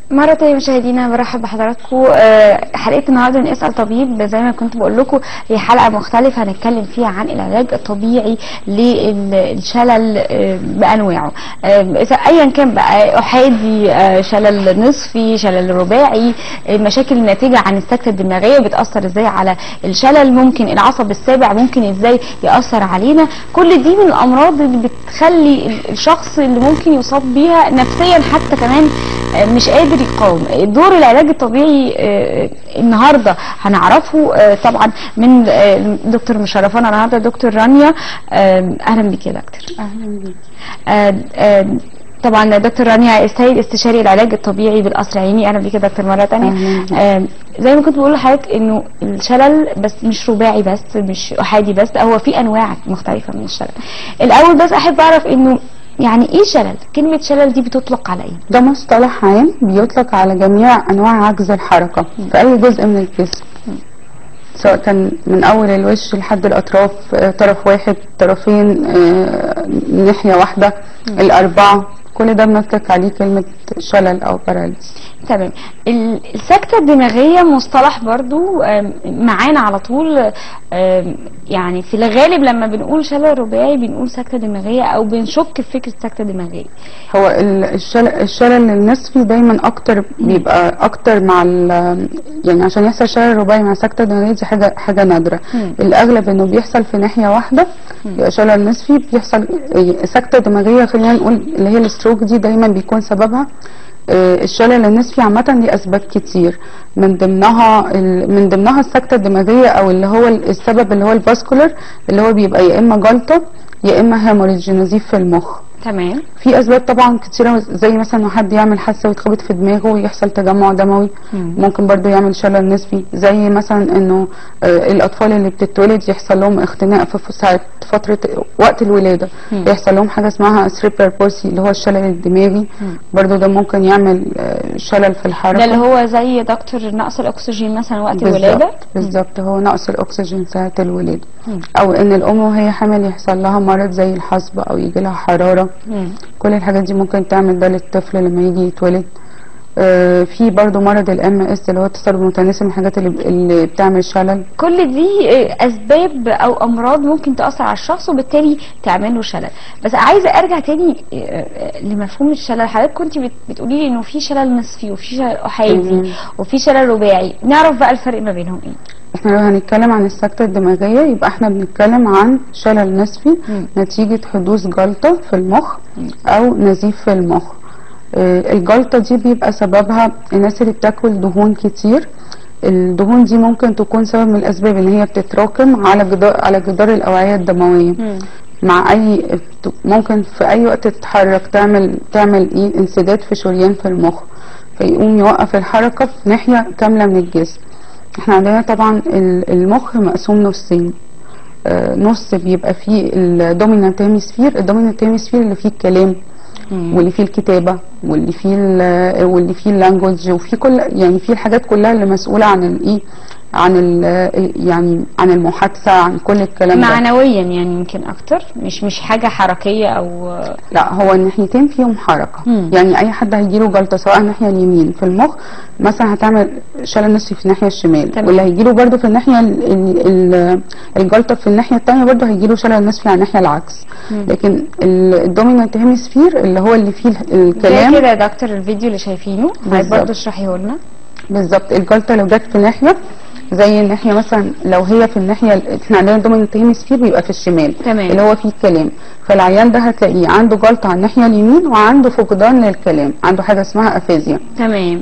مرة تانية مشاهدينا برحب بحضراتكم آه، حلقة النهارده من اسأل طبيب زي ما كنت بقول لكم هي حلقة مختلفة هنتكلم فيها عن العلاج الطبيعي للشلل آه، بأنواعه آه، إذا أيا كان بقى أحادي آه، شلل نصفي شلل رباعي المشاكل الناتجة عن السكتة الدماغية بتأثر ازاي على الشلل ممكن العصب السابع ممكن ازاي يأثر علينا كل دي من الأمراض اللي بتخلي ال- الشخص اللي ممكن يصاب بيها نفسيا حتى كمان آه، مش قادر يقاوم دور العلاج الطبيعي آه، النهارده هنعرفه آه، طبعا من آه، دكتور مشرفانا النهارده دكتور رانيا آه، اهلا بك يا دكتور اهلا بيك آه، آه، طبعا دكتور رانيا السيد استشاري العلاج الطبيعي بالقصر العيني اهلا بك يا دكتور مره ثانيه أهلاً بيك. آه، زي ما كنت بقول لحضرتك انه الشلل بس مش رباعي بس مش احادي بس لا هو في انواع مختلفه من الشلل الاول بس احب اعرف انه يعني ايه شلل كلمه شلل دي بتطلق على ايه ده مصطلح عام بيطلق على جميع انواع عجز الحركه في اي جزء من الجسم سواء كان من اول الوش لحد الاطراف آه، طرف واحد طرفين آه، ناحيه واحده الاربعه كل ده بنطلق عليه كلمه شلل او باراليز تمام ال- السكتة الدماغية مصطلح برضو آم، معانا على طول آم، يعني في الغالب لما بنقول شلل رباعي بنقول سكتة دماغية او بنشك في فكرة سكتة دماغية هو ال- الشلل, الشلل النصفي دايما اكتر بيبقى اكتر مع ال- يعني عشان يحصل شلل رباعي مع سكته دماغيه دي حاجه حاجه نادره مم. الاغلب انه بيحصل في ناحيه واحده يبقى شلل نصفي بيحصل سكته دماغيه خلينا نقول اللي هي الستروك دي دايما بيكون سببها آه، الشلل النصفي عامة ليه أسباب كتير من ضمنها ال- من ضمنها السكتة الدماغية أو اللي هو ال- السبب اللي هو الباسكولر اللي هو بيبقى يا إما جلطة يا إما هيموريدج نزيف في المخ تمام في اسباب طبعا كتيره زي مثلا انه حد يعمل حادثه ويتخبط في دماغه ويحصل تجمع دموي مم. ممكن برضو يعمل شلل نصفي زي مثلا انه آه، الاطفال اللي بتتولد يحصل لهم اختناق في في ساعه فتره وقت الولاده مم. يحصل لهم حاجه اسمها سريبرال بوسي اللي هو الشلل الدماغي مم. برضو ده ممكن يعمل آه، شلل في الحركه ده اللي هو زي دكتور نقص الاكسجين مثلا وقت الولاده بالظبط بالظبط هو نقص الاكسجين ساعه الولاده مم. او ان الام وهي حامل يحصل لها مرض زي الحصبه او يجي لها حراره مم. كل الحاجات دي ممكن تعمل ده للطفل لما يجي يتولد آه، في برضو مرض الام اس اللي هو التسرب المتناسب من الحاجات اللي, اللي بتعمل شلل كل دي آه، اسباب او امراض ممكن تاثر على الشخص وبالتالي تعمل له شلل بس عايزه ارجع تاني آه، آه، لمفهوم الشلل حضرتك كنت بت- بتقولي لي انه في شلل نصفي وفي شلل احادي مم. وفي شلل رباعي نعرف بقى الفرق ما بينهم ايه احنا لو هنتكلم عن السكتة الدماغية يبقى احنا بنتكلم عن شلل نصفي مم. نتيجة حدوث جلطة في المخ مم. او نزيف في المخ آه، الجلطة دي بيبقى سببها الناس اللي بتاكل دهون كتير الدهون دي ممكن تكون سبب من الاسباب ان هي بتتراكم على جدار على جدار الاوعية الدموية مع اي ممكن في اي وقت تتحرك تعمل تعمل ايه انسداد في شريان في المخ فيقوم يوقف الحركة في ناحية كاملة من الجسم احنا عندنا طبعا ال- المخ مقسوم نصين آه، نص بيبقى فيه الدومينانت هيمسفير الدومينانت هيمسفير اللي فيه الكلام مم. واللي فيه الكتابة واللي فيه ال- واللي فيه اللانجوج وفيه كل يعني فيه الحاجات كلها اللي مسؤولة عن الايه عن ال يعني عن المحادثة عن كل الكلام ده معنويا يعني يمكن اكتر مش مش حاجه حركيه او لا هو الناحيتين فيهم حركة مم. يعني اي حد هيجيله جلطة سواء الناحية اليمين في المخ مثلا هتعمل شلل نصفي في الناحية الشمال تمام. واللي هيجيله برضو في الناحية ال- ال- ال- الجلطة في الناحية التانية برضو هيجيله شلل نصفي على الناحية العكس مم. لكن الدومينانت هيمسفير اللي هو اللي فيه زي الكلام كده يا دكتور الفيديو اللي شايفينه عايز بالظبط. برضه اشرحيه لنا بالظبط الجلطه لو جت في ناحيه زي الناحيه مثلا لو هي في الناحيه احنا عندنا دومينانت هيمسفير بيبقى في الشمال تمام. اللي هو فيه الكلام فالعيان ده هتلاقيه عنده جلطه على الناحيه اليمين وعنده فقدان للكلام عنده حاجه اسمها افيزيا تمام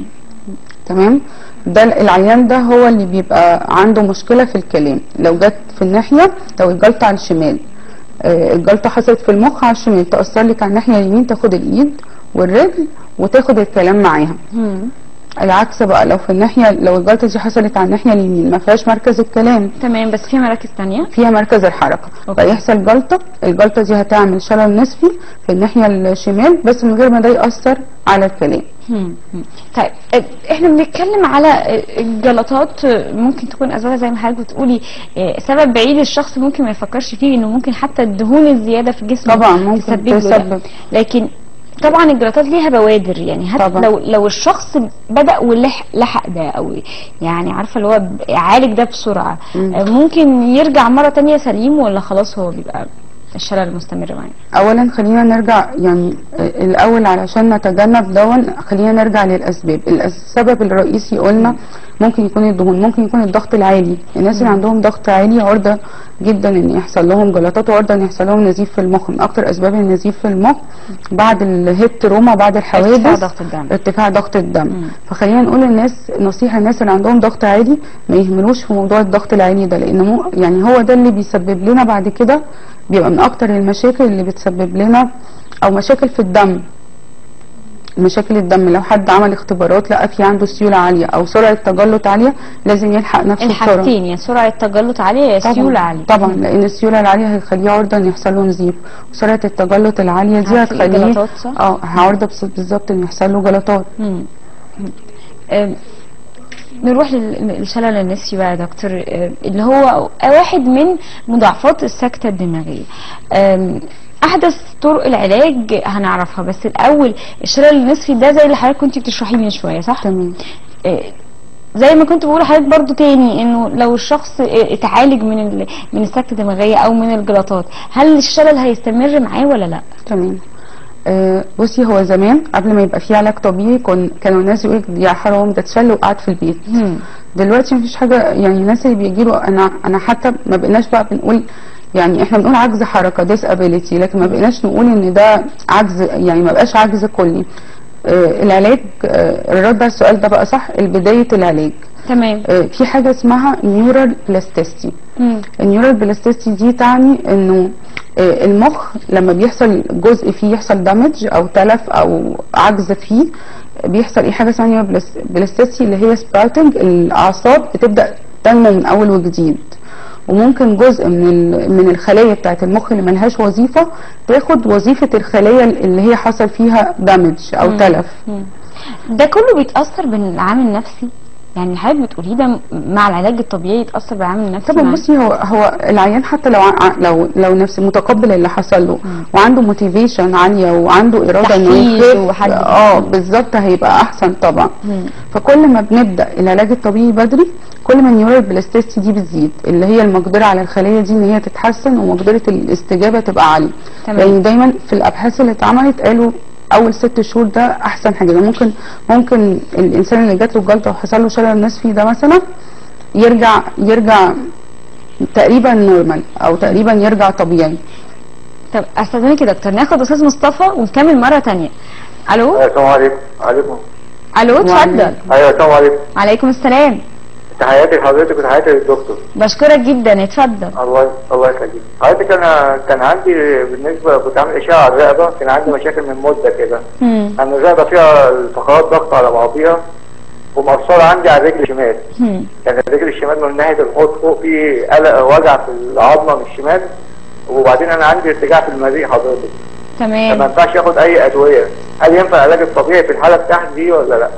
تمام ده العيان ده هو اللي بيبقى عنده مشكله في الكلام لو جت في الناحيه لو الجلطه على الشمال آه، الجلطه حصلت في المخ على الشمال تاثر لك على الناحيه اليمين تاخد الايد والرجل وتاخد الكلام معاها مم. العكس بقى لو في الناحيه لو الجلطه دي حصلت على الناحيه اليمين ما فيهاش مركز الكلام تمام بس في مراكز تانية فيها مركز الحركه أوكي. فيحصل جلطه الجلطه دي هتعمل شلل نصفي في الناحيه الشمال بس من غير ما ده ياثر على الكلام مم. مم. طيب اه، احنا بنتكلم على اه، الجلطات اه، ممكن تكون اسبابها زي ما حضرتك بتقولي اه، سبب بعيد الشخص ممكن ما يفكرش فيه انه ممكن حتى الدهون الزياده في الجسم طبعا ممكن تسبب له ده. تسبب لكن طبعا الجلطات ليها بوادر يعني حتى طبعا. لو لو الشخص بدا ولحق لحق ده او يعني عارفه اللي هو ب- عالج ده بسرعه مم. آه، ممكن يرجع مره تانية سليم ولا خلاص هو بيبقى الشلل مستمر معاه اولا خلينا نرجع يعني آه، الاول علشان نتجنب دون خلينا نرجع للاسباب السبب الرئيسي قلنا ممكن يكون الدهون ممكن يكون الضغط العالي الناس اللي عندهم ضغط عالي عرضه جدا ان يحصل لهم جلطات وعرضه ان يحصل لهم نزيف في المخ من اكتر اسباب النزيف في المخ بعد الهيد تروما بعد ارتفاع الحوادث ضغط الدم ارتفاع ضغط الدم مم. فخلينا نقول للناس نصيحه الناس اللي عندهم ضغط عالي ما يهملوش في موضوع الضغط العالي ده لان مو يعني هو ده اللي بيسبب لنا بعد كده بيبقى من اكتر المشاكل اللي بتسبب لنا او مشاكل في الدم مشاكل الدم لو حد عمل اختبارات لقى في عنده سيوله عاليه او سرعه تجلط عاليه لازم يلحق نفسه بسرعه الحاجتين يا سرعه تجلط عاليه يا طبعاً- سيوله عاليه طبعا لان السيوله العاليه هيخليه عرضه ان يحصل له نزيف وسرعه التجلط العاليه دي عارفة إيه هتخليه جلطات، صح؟ اه عرضه بس- بالظبط ان يحصل له جلطات مم. أم، نروح لل- للشلل النصفي بقى يا دكتور أم، اللي هو واحد من مضاعفات السكتة الدماغية أم، أحدث طرق العلاج هنعرفها بس الأول الشلل النصفي ده زي اللي حضرتك كنت بتشرحيه من شوية صح؟ تمام أه، زي ما كنت بقول لحضرتك برضو تاني انه لو الشخص اه، اتعالج من ال- من السكتة الدماغية او من الجلطات هل الشلل هيستمر معاه ولا لا؟ تمام آه بصي هو زمان قبل ما يبقى في علاج طبيعي كن كانوا الناس يقول يا حرام ده اتشل وقعد في البيت مم. دلوقتي مفيش حاجه يعني الناس اللي بيجيله انا انا حتى ما بقيناش بقى بنقول يعني احنا بنقول عجز حركه disability لكن ما بقيناش نقول ان ده عجز يعني ما بقاش عجز كلي آه العلاج آه الرد على السؤال ده بقى صح بدايه العلاج تمام آه في حاجه اسمها نيورال بلاستيستي مم. النيورال بلاستيستي دي تعني انه آه، المخ لما بيحصل جزء فيه يحصل دامج او تلف او عجز فيه بيحصل ايه حاجه اسمها نيورال بلاس- بلاستيستي اللي هي سبراوتنج الاعصاب بتبدا تنمو من اول وجديد وممكن جزء من ال- من الخلايا بتاعت المخ اللي ملهاش وظيفه تاخد وظيفه الخلايا اللي هي حصل فيها دامج او مم. تلف مم. ده كله بيتأثر بالعامل النفسي يعني اللي حضرتك بتقوليه ده مع العلاج الطبيعي يتأثر بالعامل النفسي طبعا معاه؟ بصي هو هو العيان حتى لو ع- لو لو نفس متقبل اللي حصل له مم. وعنده موتيفيشن عاليه وعنده اراده انه تحفيز يخف وحد- اه بالظبط هيبقى احسن طبعا مم. فكل ما بنبدا العلاج الطبيعي بدري كل ما النيورال بلاستيستي دي بتزيد اللي هي المقدره على الخليه دي ان هي تتحسن ومقدره الاستجابه تبقى عاليه تمام. يعني دايما في الابحاث اللي اتعملت قالوا اول ست شهور ده احسن حاجه ده ممكن ممكن الانسان اللي جات له جلطه وحصل له شلل نصفي ده مثلا يرجع يرجع تقريبا نورمال او تقريبا يرجع طبيعي طب استاذنك يا دكتور ناخد استاذ مصطفى ونكمل مره تانية الو أيوة، السلام عليكم عليكم الو اتفضل وعليكم. ايوه السلام عليكم عليكم السلام تحياتي لحضرتك وتحياتي للدكتور بشكرك جدا اتفضل الله الله يخليك حضرتك انا كان عندي بالنسبه كنت عامل اشعه على الرقبه كان عندي مشاكل من مده كده مم. انا الرقبه فيها الفقرات ضغط على بعضيها ومقصره عندي على الرجل الشمال مم. يعني الرجل الشمال من ناحيه الحوض فوق في قلق وجع في العظمه من الشمال وبعدين انا عندي ارتجاع في المريء حضرتك فما تمام ينفعش اخد اي ادويه هل ينفع العلاج الطبيعي في الحاله بتاعتي دي ولا لا؟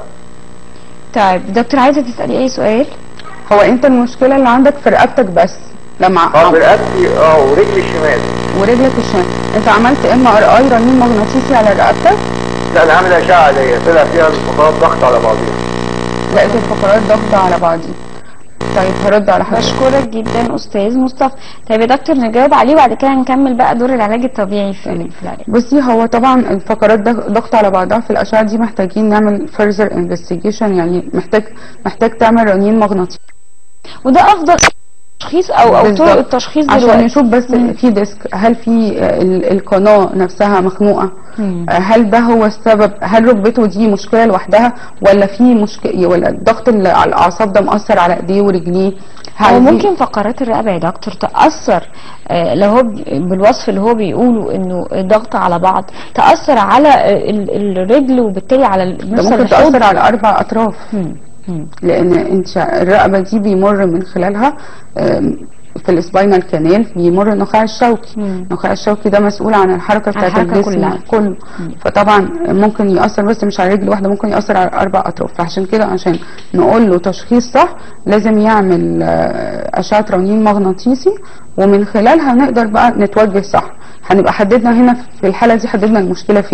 طيب دكتور عايزه تسالي اي سؤال هو انت المشكله اللي عندك في رقبتك بس لما اه ع- برقبتي اه ورجلي الشمال ورجلك الشمال انت عملت ام ار اي رنين مغناطيسي على رقبتك لا انا عامل اشعه عليا طلع فيها الفقرات ضغط على بعضيها لقيت الفقرات ضغطة على بعضي طيب هرد على حضرتك بشكرك جدا استاذ مصطفى طيب يا دكتور نجاوب عليه وبعد كده نكمل بقى دور العلاج الطبيعي في ال- في العلاج بصي هو طبعا الفقرات ده ضغط على بعضها في الاشعه دي محتاجين نعمل further investigation يعني محتاج محتاج تعمل رنين مغناطيسي وده افضل تشخيص او او طرق بالظبط. التشخيص عشان دلوقتي نشوف بس مم. في ديسك هل في آه، ال- القناه نفسها مخنوقه مم. آه، هل ده هو السبب هل ركبته دي مشكله لوحدها ولا في مشكله ولا الضغط اللي على الاعصاب ده مأثر على ايديه ورجليه هو هل دي- ممكن فقرات الرقبه يا دكتور تاثر آه، لو هو ب- بالوصف اللي هو بيقوله انه ضغط على بعض تاثر على آه، ال- الرجل وبالتالي على ده مفصل ممكن الحوض تأثر على اربع اطراف مم. مم. لان انت الرقبه دي بيمر من خلالها آم، في السباينال كانال بيمر النخاع الشوكي مم. النخاع الشوكي ده مسؤول عن الحركه بتاعت الحركة الجسم كلها. كله فطبعا ممكن ياثر بس مش على رجل واحده ممكن ياثر على اربع اطراف فعشان كده عشان نقول له تشخيص صح لازم يعمل آه، اشعه رنين مغناطيسي ومن خلالها نقدر بقى نتوجه صح هنبقى حددنا هنا في الحاله دي حددنا المشكله فين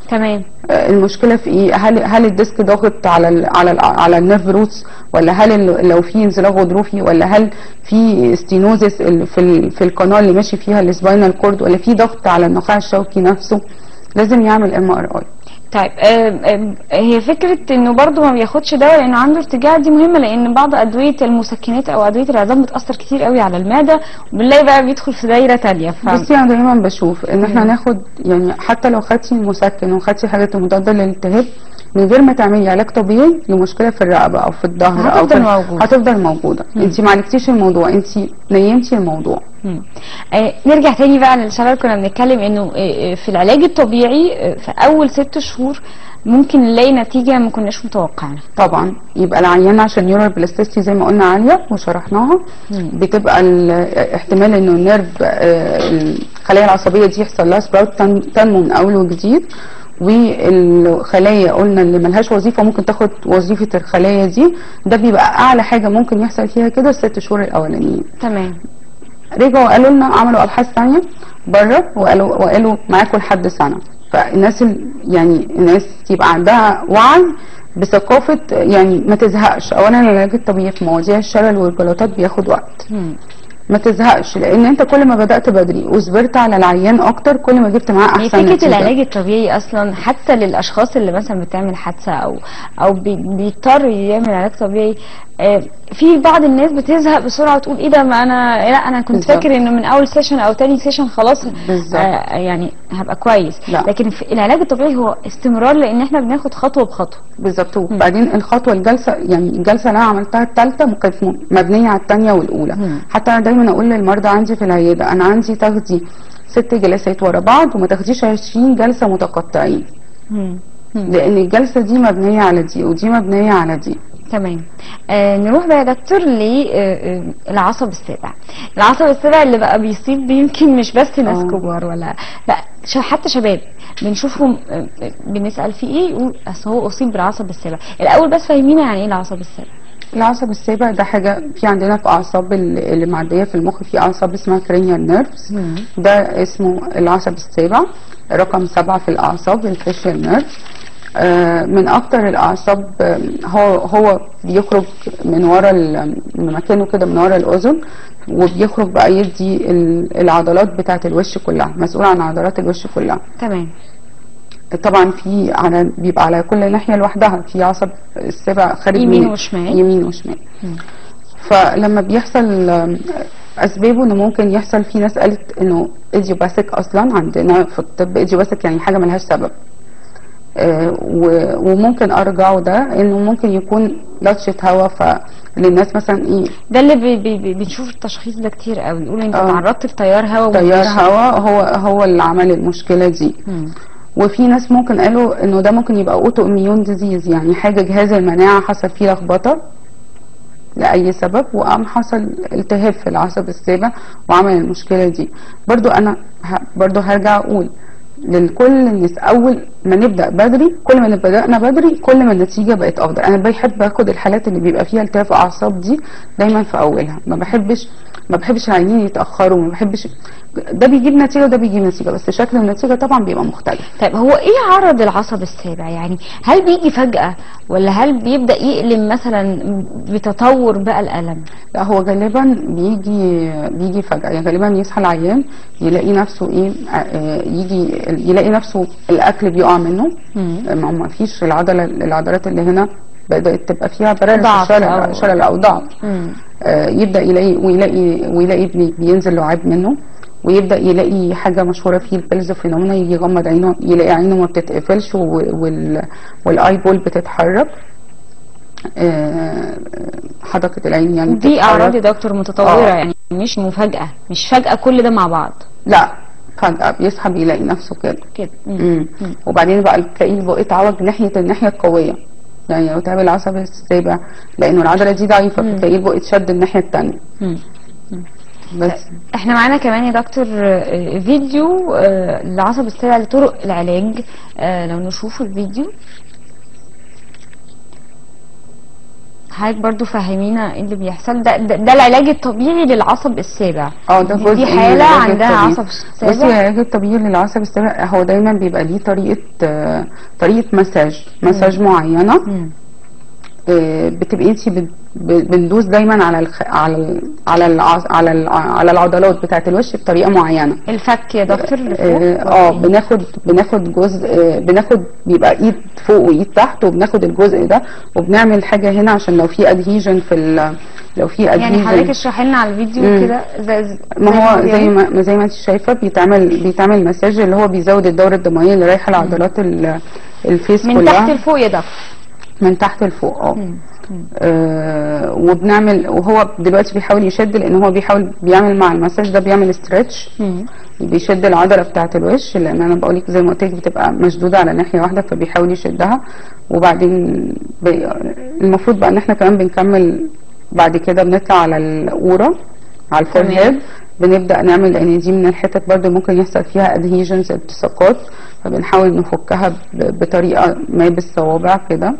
تمام آه، المشكله في ايه هل هل الديسك ضاغط على ال على ال على النيرف روتس ولا هل ال- لو في انزلاق غضروفي ولا هل في ستينوزس ال- في ال- في القناه اللي ماشي فيها السباينال كورد ولا في ضغط على النخاع الشوكي نفسه لازم يعمل ام ار اي طيب آم، آم، هي فكرة انه برضو ما بياخدش دواء لانه عنده ارتجاع دي مهمة لان بعض ادوية المسكنات او ادوية العظام بتأثر كتير قوي على المعدة وبنلاقي بقى بيدخل في دايرة تانية ف... بصي انا دايما بشوف ان احنا ناخد يعني حتى لو خدتي مسكن وخدتي حاجات مضاده للالتهاب من غير ما تعملي علاج طبيعي لمشكله في الرقبه او في الظهر او هتفضل في موجودة. هتفضل موجوده انت ما عالجتيش الموضوع انت نيمتي الموضوع مم. آه، نرجع تاني بقى للشباب كنا بنتكلم انه آه، آه، في العلاج الطبيعي آه، في اول ست شهور ممكن نلاقي نتيجة ما كناش متوقعينها طبعا يبقى العيان عشان نيورال بلاستيستي زي ما قلنا عاليه وشرحناها بتبقى ال- احتمال انه النيرف آه، الخلايا العصبيه دي يحصل لها سبراوت تن- تنمو من اول وجديد والخلايا قلنا اللي ملهاش وظيفه ممكن تاخد وظيفه الخلايا دي ده بيبقى اعلى حاجه ممكن يحصل فيها كده الست شهور الاولانيين تمام رجعوا قالوا لنا عملوا ابحاث ثانيه بره وقالوا وقالوا معاكم لحد سنه فالناس ال- يعني الناس يبقى عندها وعي بثقافه يعني ما تزهقش اولا العلاج الطبيعي في مواضيع الشلل والجلطات بياخد وقت مم. ما تزهقش لان انت كل ما بدات بدري وصبرت على العيان اكتر كل ما جبت معاه هي احسن فكرة نتيجة. العلاج الطبيعي اصلا حتى للاشخاص اللي مثلا بتعمل حادثة او او بي- بيضطر يعمل علاج طبيعي آه، في بعض الناس بتزهق بسرعة وتقول ايه ده ما انا لا انا كنت بالظبط. فاكر انه من اول سيشن او تاني سيشن خلاص بالظبط. آه يعني هبقى كويس لا. لكن في العلاج الطبيعي هو استمرار لان احنا بناخد خطوة بخطوة بالظبط وبعدين الخطوه الجلسه يعني الجلسه اللي انا عملتها الثالثه كانت م- مبنيه على الثانيه والاولى مم. حتى انا دايما اقول للمرضى عندي في العياده انا عندي تاخدي ست جلسات ورا بعض وما تاخديش 20 جلسه متقطعين مم. مم. لان الجلسه دي مبنيه على دي ودي مبنيه على دي تمام آه نروح بقى يا دكتور للعصب السابع العصب السابع اللي بقى بيصيب يمكن مش بس ناس آه. كبار ولا لا ش- حتى شباب بنشوفهم آه، آه، بنسأل فيه ايه يقول اصل هو اصيب بالعصب السابع الاول بس فاهمينا يعني ايه العصب السابع العصب السابع ده حاجه في عندنا في اعصاب ال- اللي معديه في المخ في اعصاب اسمها كرينيال نيرفز ده اسمه العصب السابع رقم سبعة في الأعصاب الفيشيال نيرف آه، من أكتر الأعصاب آه، هو هو بيخرج من ورا ال- من مكانه كده من ورا الأذن وبيخرج بقى يدي ال- العضلات بتاعة الوش كلها مسؤول عن عضلات الوش كلها تمام طبعا في على بيبقى على كل ناحية لوحدها في عصب السابع خارج يمين من- وشمال. يمين وشمال مم. فلما بيحصل آم، اسبابه انه ممكن يحصل في ناس قالت انه ايديوباثيك اصلا عندنا في الطب ايديوباثيك يعني حاجه ملهاش سبب آه، و- وممكن ارجعه ده انه ممكن يكون لطشه هوا فللناس مثلا ايه ده اللي بي بي بي بنشوف التشخيص ده كتير قوي يقول انت آه. تعرضت لتيار هواء تيار وماشي. هوا هو هو اللي عمل المشكله دي مم. وفي ناس ممكن قالوا انه ده ممكن يبقى اوتو اميون ديزيز يعني حاجه جهاز المناعه حصل فيه لخبطه لاي سبب وقام حصل التهاب في العصب السابع وعمل المشكله دي برضو انا ه... برضو هرجع اقول لكل الناس اول ما نبدا بدري كل ما بدانا بدري كل ما النتيجه بقت افضل انا بحب اخد الحالات اللي بيبقى فيها التهاب اعصاب دي دايما في اولها ما بحبش ما بحبش العيانين يتاخروا ما بحبش ده بيجيب نتيجه وده بيجيب نتيجه بس شكل النتيجه طبعا بيبقى مختلف طيب هو ايه عرض العصب السابع يعني هل بيجي فجأة ولا هل بيبدأ يقلم مثلا بتطور بقى الألم لا هو غالبا بيجي بيجي فجأة يعني غالبا يصحى العيان يلاقي نفسه ايه آه، يجي يلاقي نفسه الاكل بيقع منه ما هو ما فيش العضله العضلات اللي هنا بدات تبقى فيها برارس ضعف شلل أو- شلل او ضعف مم. آه، يبدا يلاقي ويلاقي ويلاقي بي- بينزل لعاب منه ويبدا يلاقي حاجه مشهوره فيه البلز فينومينا يجي يغمض عينه يلاقي عينه ما بتتقفلش و- وال والاي بول بتتحرك آه، حدقه العين يعني دي بتتحرك. أعراض يا دكتور متطورة آه. يعني مش مفاجأة مش فجأة كل ده مع بعض لا فجأة بيصحى بيلاقي نفسه كده كده مم. مم. مم. وبعدين بقى تلاقيه بقى اتعوج ناحية الناحية القوية يعني لو تعب العصب السابع لأنه العضلة دي ضعيفة مم. فتلاقيه بقى اتشد الناحية التانية مم. بس احنا معانا كمان يا دكتور آه، فيديو آه، للعصب السابع لطرق العلاج آه، لو نشوفوا الفيديو حضرتك برضو فهمينا ايه اللي بيحصل ده, ده, ده العلاج الطبيعي للعصب السابع اه ده دي- جزء دي من حالة العلاج عندها الطبيعي. عصب بصي سابع العلاج الطبيعي للعصب السابع هو دايما بيبقى ليه طريقه آه، طريقه مساج مساج معينه مم. آه، بتبقي انت بندوس دايما على الخ... على ال... على الع... على ال... على العضلات بتاعه الوش بطريقه معينه الفك يا دكتور اللي فوق اه آه، بناخد بناخد جزء آه، بناخد بيبقى ايد فوق وايد تحت وبناخد الجزء ده وبنعمل حاجه هنا عشان لو في ادهيجن في ال... لو في يعني حضرتك ادهيجن اشرحي لنا على الفيديو مم. كده زي ما هو ما زي بيعمل. ما ما زي ما انت شايفه بيتعمل بيتعمل مساج اللي هو بيزود الدوره الدمويه اللي رايحه لعضلات ال- الفيس من كلها تحت لفوق يا دكتور من تحت لفوق اه مم. مم. آه، وبنعمل وهو دلوقتي بيحاول يشد لان هو بيحاول بيعمل مع المساج ده بيعمل استرتش مم. بيشد العضله بتاعه الوش لان انا بقول لك زي ما قلت لك بتبقى مشدوده على ناحيه واحده فبيحاول يشدها وبعدين بي المفروض بقى ان احنا كمان بنكمل بعد كده بنطلع على القوره على الفور تمام. هيد بنبدا نعمل لان دي من الحتت برضو ممكن يحصل فيها ادهيجنز التصاقات فبنحاول نفكها ب- بطريقه ما بالصوابع كده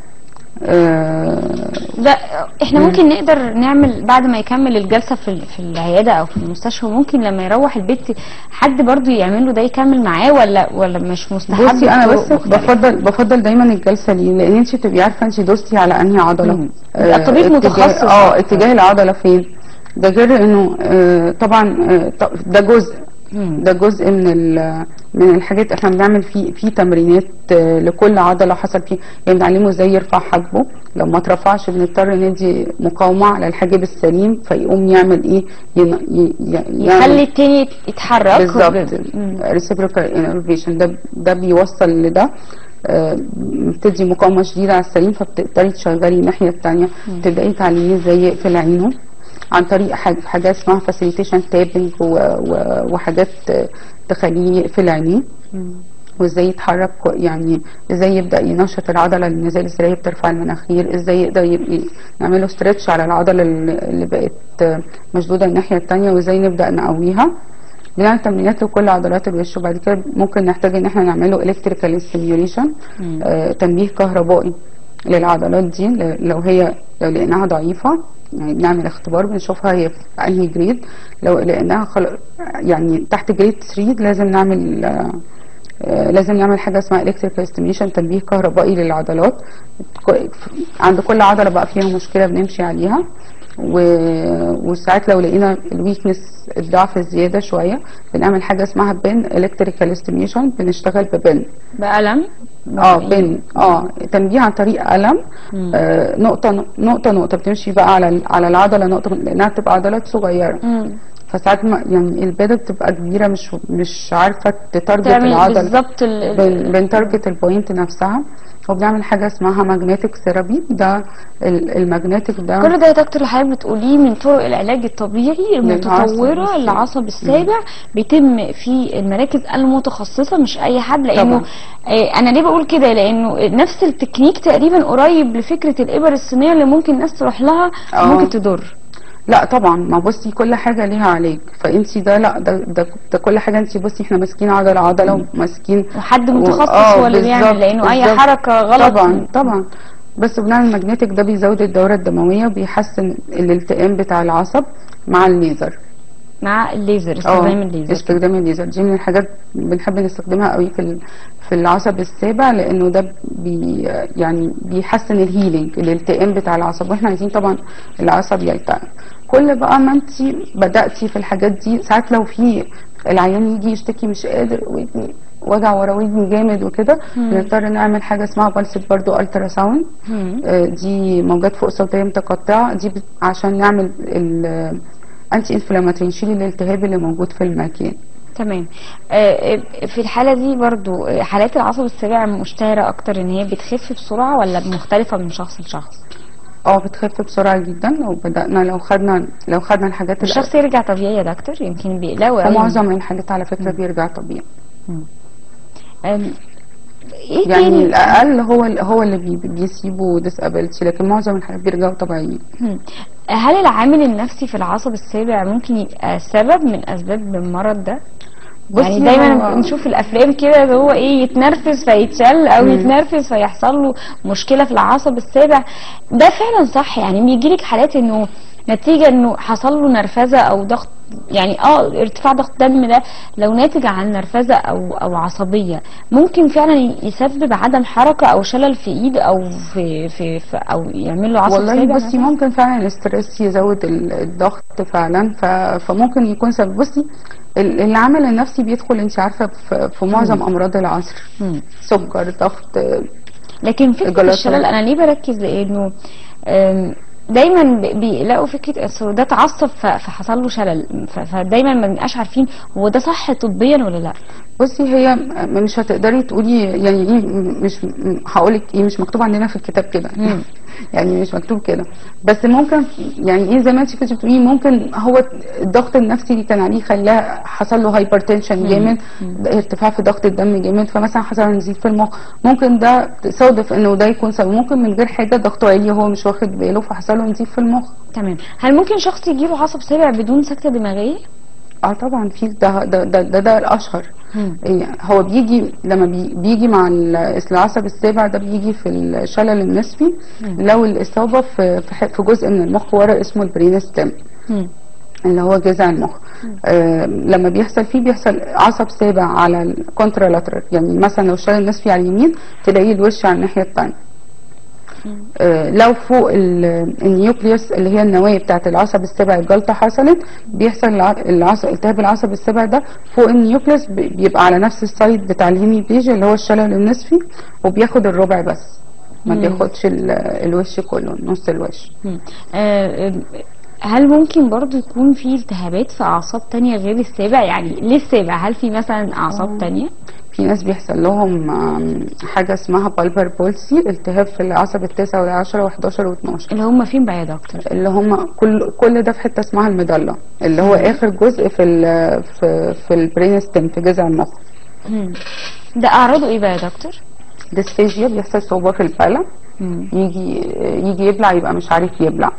آه، ده احنا ممكن نقدر نعمل بعد ما يكمل الجلسه في ال- في العياده او في المستشفى ممكن لما يروح البيت حد برضو يعمل له ده يكمل معاه ولا ولا مش مستحب بصي انا بطرق بس مختلفة؟ بفضل بفضل دايما الجلسه ليه لان انت تبقي عارفه انت دوستي على انهي عضله مم. يبقى الطبيب اتجاه- متخصص اه أكتر. اتجاه العضله فين ده غير انه آه، طبعا آه، ط- ده جزء مم. ده جزء من ال- من الحاجات احنا بنعمل فيه في تمرينات آه، لكل عضله حصل فيه يعني بنعلمه ازاي يرفع حاجبه لو ما اترفعش بنضطر ندي مقاومه على الحاجب السليم فيقوم يعمل ايه ين- ي- ي- يعمل- يخلي التاني يتحرك بالظبط مم. reciprocal innervation ده ده بيوصل لده آه، بتدي مقاومه شديده على السليم فبتقدري تشغلي الناحيه الثانيه تبداي تعلميه ازاي يقفل عينه عن طريق حاج- حاجات اسمها فاسيليتيشن تابنج وحاجات آه، تخليه يقفل عينيه وازاي يتحرك كو- يعني ازاي يبدا ينشط العضله اللي نزال ازاي بترفع المناخير ازاي يقدر يبقى نعمله ستريتش على العضله اللي اللي بقت آه، مشدوده الناحيه الثانيه وازاي نبدا نقويها بنعمل تمرينات لكل عضلات الوش وبعد كده ممكن نحتاج ان احنا نعمله الكتريكال ستيميوليشن تنبيه كهربائي للعضلات دي ل- لو هي لو لقيناها ضعيفه يعني بنعمل اختبار بنشوفها هي في انهي جريد لو لقيناها خل... يعني تحت جريد 3 لازم نعمل آه، آه، لازم نعمل حاجه اسمها الكتريكال ستيميوليشن تنبيه كهربائي للعضلات ك- عند كل عضله بقى فيها مشكله بنمشي عليها و... وساعات لو لقينا الويكنس الضعف الزياده شويه بنعمل حاجه اسمها بن الكتريكال ستيميوليشن بنشتغل ببن بقلم اه بن اه تنبيه عن طريق قلم مم. آه نقطه نقطه نقطه بتمشي بقى على ال- على العضله نقطه لانها بتبقى عضلات صغيره مم. فساعات ما يعني البيضه بتبقى كبيره مش مش عارفه تتارجت تعمل العضله بالظبط ال- ال- بن- بنتارجت البوينت نفسها وبنعمل حاجه اسمها ماجنتيك ثيرابي ده ال- الماجنتيك ده كل ده يا دكتور اللي حضرتك بتقوليه من طرق العلاج الطبيعي المتطوره السابع. للعصب السابع بيتم في المراكز المتخصصه مش اي حد لانه آه انا ليه بقول كده لانه نفس التكنيك تقريبا قريب لفكره الابر الصينيه اللي ممكن الناس تروح لها آه. ممكن تضر لا طبعا ما بصي كل حاجه ليها علاج فانت ده لا ده ده, ده كل حاجه انت بصي احنا ماسكين عضله عضله وماسكين وحد و- متخصص آه، هو اللي بيعمل بالظبط، لانه اي بالظبط. حركه غلط طبعا طبعا بس بنعمل ماجنتيك ده بيزود الدوره الدمويه وبيحسن الالتئام بتاع العصب مع الليزر مع الليزر اه استخدام الليزر استخدام الليزر دي من الحاجات بنحب نستخدمها قوي في ال- في العصب السابع لانه ده بي يعني بيحسن الهيلينج الالتئام بتاع العصب واحنا عايزين طبعا العصب يلتئم كل بقى ما انت بداتي في الحاجات دي ساعات لو في العيان يجي يشتكي مش قادر ودني وجع ورا ودني جامد وكده مم. بنضطر نعمل حاجه اسمها بالسد برضو الترا ساوند مم. آه، دي موجات فوق صوتيه متقطعه دي بت- عشان نعمل الانتي انفلاماتوري نشيل الالتهاب اللي موجود في المكان تمام آه، آه، في الحالة دي برضو آه، حالات العصب السابع مشتهرة أكتر إن هي بتخف بسرعة ولا مختلفة من شخص لشخص؟ اه بتخف بسرعه جدا لو بدانا لو خدنا لو خدنا الحاجات اللي الشخص يرجع طبيعي يا دكتور يمكن بيقلقوا أوي. ومعظم الحاجات على فكره بيرجع طبيعي آم، إيه يعني تاني؟ الاقل هو ال- هو اللي بي بيسيبوا ديسابيلتي لكن معظم الحاجات بيرجعوا طبيعيين مم. هل العامل النفسي في العصب السابع ممكن يبقى سبب من أسباب المرض ده؟ يعني بصي دايما هو- بنشوف الافلام كده اللي هو ايه يتنرفز فيتشل او مم. يتنرفز فيحصل له مشكله في العصب السابع ده فعلا صح يعني بيجي لك حالات انه نتيجه انه حصل له نرفزه او ضغط يعني اه ارتفاع ضغط الدم ده لو ناتج عن نرفزه او او عصبيه ممكن فعلا يسبب عدم حركه او شلل في ايد او في في, في او يعمل له عصب والله سابع بصي مثلاً؟ ممكن فعلا الاسترس يزود ال- الضغط فعلا ف- فممكن يكون سبب بصي ال- العامل النفسي بيدخل انت عارفه في, في معظم امراض العصر مم. سكر ضغط لكن فكره الجلطة. الشلل انا ليه بركز لانه أم، دايما ب- بيلاقوا فكره أصل ده اتعصب ف- فحصل له شلل ف- فدايما ما بنبقاش عارفين هو ده صح طبيا ولا لا بصي هي م- مش هتقدري تقولي يعني ايه م- مش هقول لك ايه مش مكتوب عندنا في الكتاب كده مم. يعني مش مكتوب كده بس ممكن يعني ايه زي ما انت كنت بتقولي ممكن هو الضغط النفسي اللي كان عليه خلاه حصل له هايبرتنشن جامد ده ارتفاع في ضغط الدم جامد فمثلا حصل نزيف في المخ ممكن ده تصادف انه ده يكون سبب ممكن من غير حاجه ضغطه عالي هو مش واخد باله فحصل له نزيف في المخ تمام هل ممكن شخص يجيله عصب سابع بدون سكته دماغيه اه طبعا في ده ده ده, ده, ده الاشهر مم. يعني هو بيجي لما بي بيجي مع ال- العصب السابع ده بيجي في الشلل النسبي لو الاصابه في في ح- في جزء من المخ ورا اسمه البرين ستيم مم. اللي هو جذع المخ آه لما بيحصل فيه بيحصل عصب سابع على الكونترالاترال يعني مثلا لو الشلل النسبي على اليمين تلاقيه الوش على الناحيه الثانيه آه، لو فوق ال- النيوكليوس اللي هي النواة بتاعت العصب السابع الجلطة حصلت بيحصل الع- العصب التهاب العصب السابع ده فوق النيوكليوس بي- بيبقى على نفس السايد بتاع الهيميبليجيا اللي هو الشلل النصفي وبياخد الربع بس ما مم. بياخدش ال- الوش كله نص الوش مم. آه، آه، هل ممكن برضو يكون في التهابات في اعصاب تانية غير السابع يعني ليه السابع هل في مثلا اعصاب تانية في ناس بيحصل لهم آم، حاجة اسمها بالبر بولسي التهاب في العصب التاسع والعشرة و11 و12 اللي هم فين بقى يا دكتور اللي هم كل كل ده في حته اسمها المضله اللي هو اخر جزء في ال في في البرين ستيم في جذع المخ مم. ده اعراضه ايه بقى يا دكتور ديسفيجيا بيحصل صعوبه في البلع مم. يجي يجي يبلع يبقى مش عارف يبلع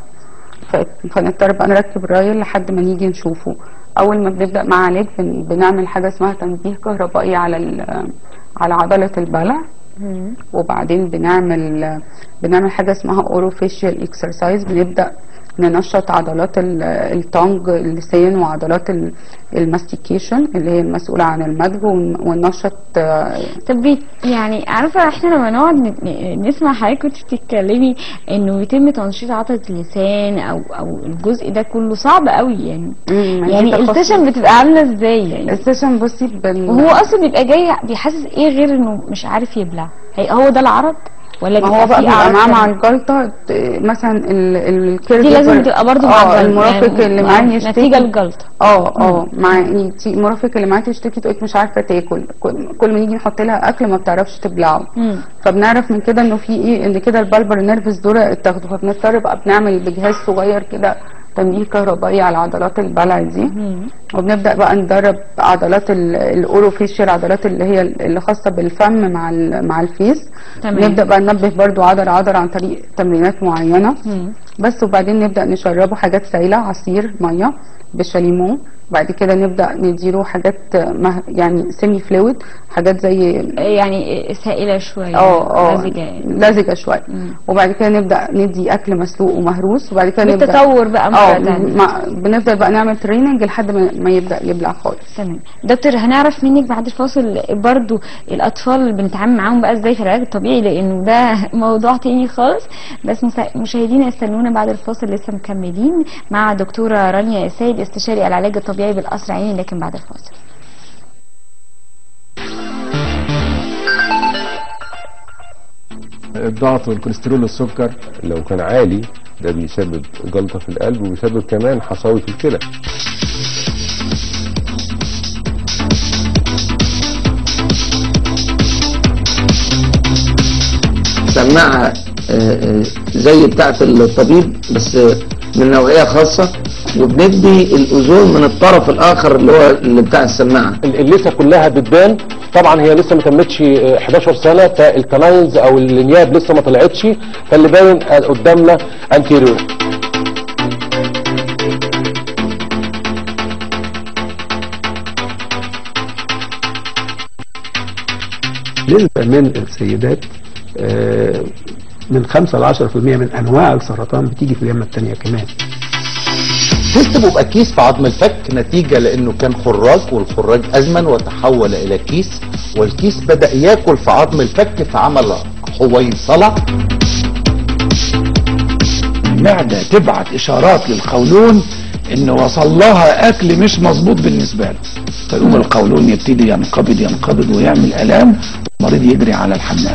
ف- فنضطر بقى نركب رايل لحد ما نيجي نشوفه اول ما بنبدا مع علاج بن- بنعمل حاجه اسمها تنبيه كهربائي على ال- على عضله البلع مم. وبعدين بنعمل بنعمل حاجه اسمها اوروفيشيال اكسرسايز بنبدا ننشط عضلات ال- التونج اللسان وعضلات ال- الماستيكيشن اللي هي المسؤوله عن المدغ ون- وننشط آه، طب بي- يعني عارفه احنا لما نقعد ن- ن- نسمع حضرتك كنت بتتكلمي انه يتم تنشيط عضله اللسان او او الجزء ده كله صعب قوي يعني مم، يعني دي تخصص. السيشن بتبقى عامله ازاي يعني السيشن بصي بن... وهو اصلا بيبقى جاي بيحسس ايه غير انه مش عارف يبلع هي هو ده العرض ولا ما بيبقى هو بقى فيه بيبقى أعراض معاه مع تانية؟ الجلطه ت- مثلا ال- ال- الكير دي لازم جيفر- تبقى برضه مع اه الجلطة، المرافق يعني اللي مع- معاه نتيجه يشتكي الجلطه اه اه مع يعني تي- المرافق اللي معاه تشتكي تقولك مش عارفه تاكل كل كل ما نيجي نحط لها اكل ما بتعرفش تبلعه مم. فبنعرف من كده انه في ايه ان كده البالبر نيرفز دول اتاخدوا فبنضطر بقى بنعمل بجهاز صغير كده تنبيه كهربائي على عضلات البلع دي مم. وبنبدا بقى ندرب عضلات ال- الاوروفيشيال عضلات اللي هي اللي خاصه بالفم مع ال- مع الفيس تمام. نبدا بقى ننبه برضو عضله عضله عن طريق تمرينات معينه مم. بس وبعدين نبدا نشربه حاجات سائله عصير ميه بشاليمو بعد كده نبدا نديله حاجات مه- يعني سيمي فلويد حاجات زي يعني سائله شويه اه اه لزجة يعني. لزجه شويه مم. وبعد كده نبدا ندي اكل مسلوق ومهروس وبعد كده نبدا بالتطور بقى مرة اه تانية. مع- بنفضل بقى نعمل تريننج لحد ما, ما يبدا يبلع خالص تمام دكتور هنعرف منك بعد الفاصل برضو الاطفال اللي بنتعامل معاهم بقى ازاي في العلاج الطبيعي لانه ده موضوع تاني خالص بس مسا- مشاهدينا استنونا بعد الفاصل لسه مكملين مع دكتوره رانيا السيد استشاري العلاج الطبيعي بالقصر عيني لكن بعد الفاصل الضغط والكوليسترول والسكر لو كان عالي ده بيسبب جلطة في القلب وبيسبب كمان حصاوي في الكلى سماعة آه، آه، زي بتاعة الطبيب بس آه، من نوعية خاصة وبندي الأذون من الطرف الآخر اللي هو اللي بتاع السماعة اللثه كلها بتبان طبعا هي لسه ما تمتش آه، 11 سنه فالكناينز او النياب لسه ما طلعتش فاللي باين آه، قدامنا انتيريور نسبة من السيدات آه، من 5 ل 10% من انواع السرطان بتيجي في اليمة التانية كمان كيس بيبقى كيس في عظم الفك نتيجة لانه كان خراج والخراج ازمن وتحول الى كيس والكيس بدأ ياكل في عظم الفك فعمل حويصلة المعدة تبعت اشارات للقولون ان وصل لها اكل مش مظبوط بالنسبة له فيقوم القولون يبتدي ينقبض ينقبض ويعمل الام المريض يجري على الحمام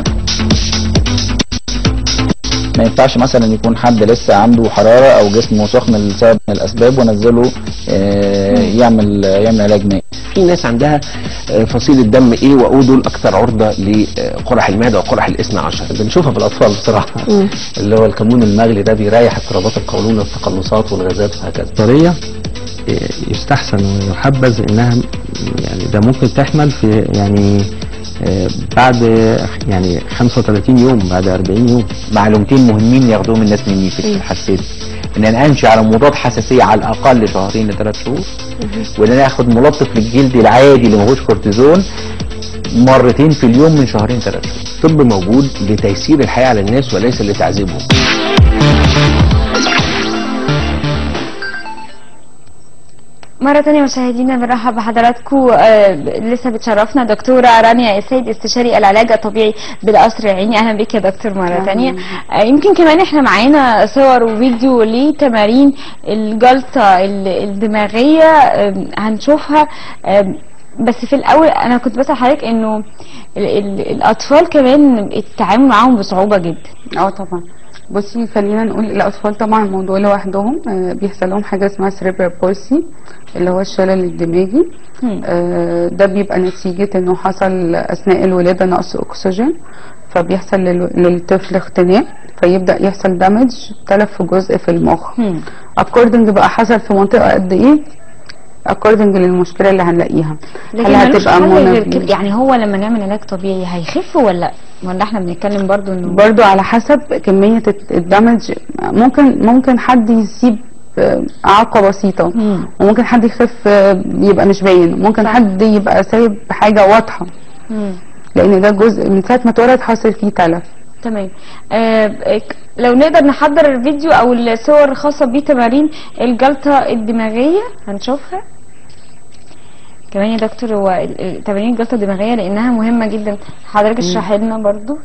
ما ينفعش مثلا يكون حد لسه عنده حرارة او جسمه سخن لسبب من الاسباب ونزله آه، يعمل يعمل علاج مائي في ناس عندها آه، فصيلة دم ايه واو دول اكثر عرضة لقرح المعدة وقرح الاثنى عشر بنشوفها في الاطفال بصراحة اللي هو الكمون المغلي ده بيريح اضطرابات القولون والتقلصات والغازات وهكذا طرية يستحسن ويحبذ انها يعني ده ممكن تحمل في يعني آه، بعد يعني 35 يوم بعد 40 يوم معلومتين مهمين ياخدوهم الناس مني في الحساسيه ان انا امشي على مضاد حساسيه على الاقل شهرين لثلاث شهور وان انا اخد ملطف للجلد العادي اللي ما فيهوش كورتيزون مرتين في اليوم من شهرين ثلاث شهور طب موجود لتيسير الحياة على الناس وليس لتعذيبهم مرة تانية مشاهدينا بنرحب بحضراتكم آه لسه بتشرفنا دكتورة رانيا السيد استشاري العلاج الطبيعي بالقصر العيني أهلا بك يا دكتور مرة أهلاً. تانية آه يمكن كمان احنا معانا صور وفيديو لتمارين الجلطة ال- الدماغية آه هنشوفها آه بس في الأول أنا كنت بسأل حضرتك إنه ال- ال- الأطفال كمان التعامل معاهم بصعوبة جدا اه طبعا بصي خلينا نقول الاطفال طبعا الموضوع لوحدهم آه، بيحصل لهم حاجه اسمها سريبرال بولسي اللي هو الشلل الدماغي آه، ده بيبقى نتيجه انه حصل اثناء الولاده نقص اكسجين فبيحصل لل- للطفل اختناق فيبدا يحصل دامج تلف في جزء في المخ اكوردنج بقى حصل في منطقه قد ايه اكوردنج للمشكله اللي هنلاقيها لكن ملوش حل غير كده يعني هو لما نعمل علاج طبيعي هيخف ولا ولا احنا بنتكلم برضو انه برضو على حسب كمية الت- الدمج ممكن ممكن حد يسيب آه، إعاقة بسيطة وممكن حد يخف آه، يبقى مش باين ممكن حد يبقى سايب حاجة واضحة مم. لأن ده جزء من ساعة ما اتولد حاصل فيه تلف تمام آه ك- لو نقدر نحضر الفيديو او الصور الخاصة بتمارين الجلطة الدماغية هنشوفها كمان يا دكتور هو ال- ال- تمارين الجلطة الدماغية لانها مهمة جدا حضرتك اشرحي لنا برضو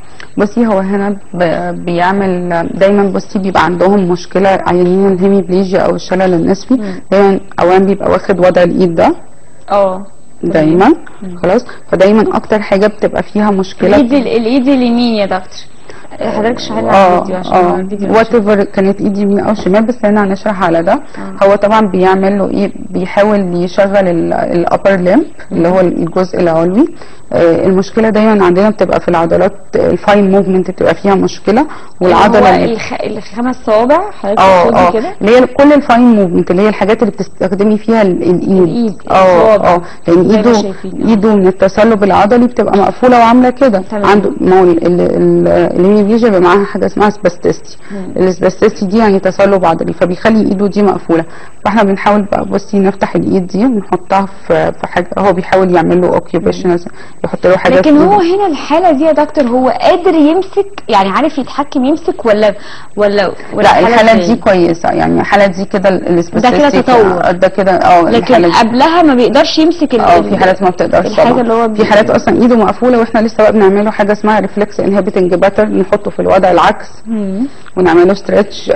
بصي هو هنا ب- بيعمل دايما بصي بيبقى عندهم مشكلة عيانين الهيميبليجيا أو الشلل النصفي دايما أوان بيبقى واخد وضع الإيد ده اه دايما خلاص فدايما أكتر حاجة بتبقى فيها مشكلة الايد ال- الايد اليمين يا دكتور حضرتك اشرحي لنا على الفيديو عشان اه الفيديو وات ايفر كانت ايدي يمين او شمال بس هنا هنشرح على ده هو طبعا بيعمل له ايه بيحاول يشغل الابر ليمب اللي هو الجزء العلوي آه المشكله دايما عندنا بتبقى في العضلات الفاين موفمنت بتبقى فيها مشكله والعضله هو اللي الخ... الخمس صوابع حضرتك اه تقصدي اه كده اللي هي كل الفاين موفمنت اللي هي الحاجات اللي بتستخدمي فيها ال- الايد الإيد، اه الصوابع. اه لان زي ما ايده شايفين، آه. ايده من التصلب العضلي بتبقى مقفوله وعامله كده عنده ما هو ال- ال- ال- اللي هي بيجي بيبقى معاها حاجه اسمها سباستيستي السباستيستي دي يعني تصلب عضلي فبيخلي ايده دي مقفوله فاحنا بنحاول بقى بصي نفتح الايد دي ونحطها في في حاجه هو بيحاول يعمل له اوكيوبيشن يحط له حاجه لكن في هو هنا الحالة دي يا دكتور هو قادر يمسك يعني عارف يتحكم يمسك ولا ولا ولا لا الحالة إزاي؟ دي كويسة يعني الحالة دي كده ده كده تطور. ده كده اه لكن الحالة دي- قبلها ما بيقدرش يمسك ال- اه ال- في حالات ما بتقدرش الحاجة طبعا اللي هو في حالات اصلا ايده مقفولة واحنا لسه بقى بنعمله حاجة اسمها ريفلكس انهبيتنج باتر نحطه في الوضع العكس مم. ونعمله ستريتش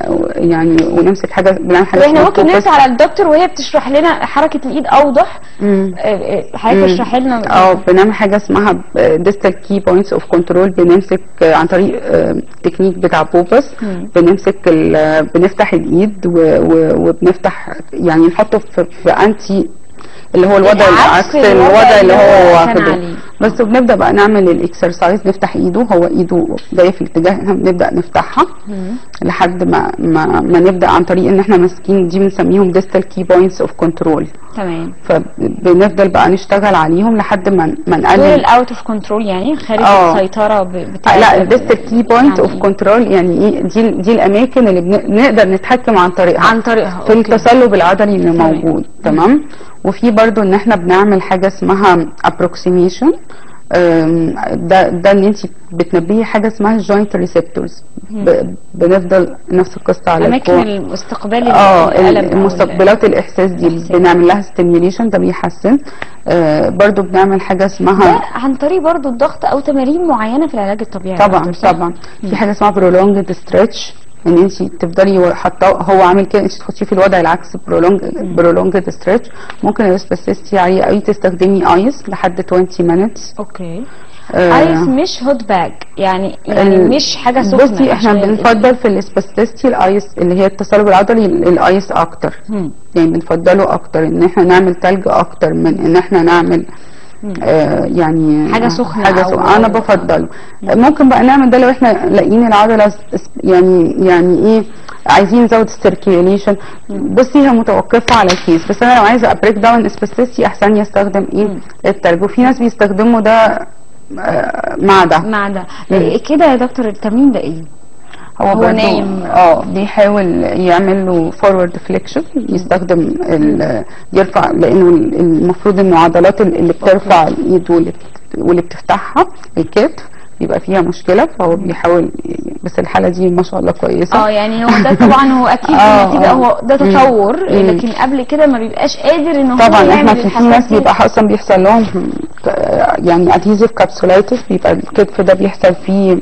يعني ونمسك حاجة بنعمل حاجة طب احنا اسمها ممكن focus. ننسى على الدكتور وهي بتشرح لنا حركة الايد اوضح مم. آه، آه، حضرتك مم. اشرحي لنا اه بنعمل حاجه اسمها ديستال كي بوينتس اوف كنترول بنمسك آه، عن طريق آه، تكنيك بتاع بوبس مم. بنمسك ال- بنفتح الايد و- و- وبنفتح يعني نحطه في, في انتي اللي هو الوضع العكس العكس الوضع الوضع اللي اللي هو هو كان واخده عليه. بس وبنبدا بقى نعمل الاكسرسايز نفتح ايده هو ايده جايه في الاتجاه احنا بنبدا نفتحها لحد ما ما, ما نبدا عن طريق ان احنا ماسكين دي بنسميهم ديستال كي بوينتس اوف كنترول تمام فبنفضل بقى نشتغل عليهم لحد ما ما دول نقلل الاوت اوف كنترول يعني خارج آه. السيطرة ب- آه، بتاعت لا البيست كي بوينت اوف كنترول يعني ايه دي دي الاماكن اللي بن- بنقدر نتحكم عن طريقها عن طريقها في التصلب العضلي اللي موجود تمام وفي برضو ان احنا بنعمل حاجه اسمها approximation أم، ده ده ان انت بتنبهي حاجه اسمها الجوينت ريسبتورز بنفضل نفس القصه على اماكن الكوع. الاستقبال اه الألم أو مستقبلات الاحساس دي بنعمل لها ستيميوليشن ده بيحسن آه برضو بنعمل حاجه ده اسمها عن طريق برضو الضغط او تمارين معينه في العلاج الطبيعي طبعا برضو، صح؟ طبعا في حاجه اسمها برولونجد ستريتش ان انت تفضلي حاطاه هو عامل كده انت تحطيه في الوضع العكس برولونج برولونجد ستريتش ممكن لو سبيسيستي عاليه قوي تستخدمي ايس لحد 20 minutes اوكي آه، ايس مش هوت باج يعني يعني ال- مش حاجه سخنه بصي احنا عشان- بنفضل في الاسباستيستي الايس اللي هي التصلب العضلي الايس اكتر مم. يعني بنفضله اكتر ان احنا نعمل تلج اكتر من ان احنا نعمل آه يعني حاجة سخنة حاجه أو- سخنة. انا أو- بفضله ممكن بقى نعمل ده لو احنا لاقيين العضله س- يعني يعني ايه عايزين نزود السيركيوليشن بصي هي متوقفه على الكيس بس انا لو عايزه ابريك داون اسبستيسي احسن يستخدم ايه التلج وفي ناس بيستخدموا ده آه، مع ده مع ده إيه كده يا دكتور التمرين ده ايه هو, هو برضو نايم. اه بيحاول يعمل له فورورد فليكشن يستخدم ال- يرفع لانه ال- المفروض انه عضلات ال- اللي بترفع الايد واللي بت- واللي بتفتحها الكتف بيبقى فيها مشكله فهو بيحاول بس الحاله دي ما شاء الله كويسه اه يعني هو ده طبعا هو اكيد آه، نتيجه آه. هو ده مم. تطور مم. لكن قبل كده ما بيبقاش قادر ان هو طبعا احنا يعمل في في الحركات ناس دي. بيبقى اصلا بيحصل لهم آه، يعني ادهيزيف كابسولايتس بيبقى الكتف ده بيحصل فيه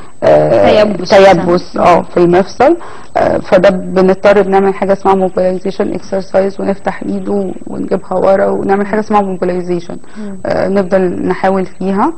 آه، تيبس تيبس اه في المفصل آه، فده بنضطر بنعمل حاجه اسمها موبيلايزيشن اكسرسايز ونفتح ايده ونجيبها ورا ونعمل حاجه اسمها موبيلايزيشن نفضل نحاول فيها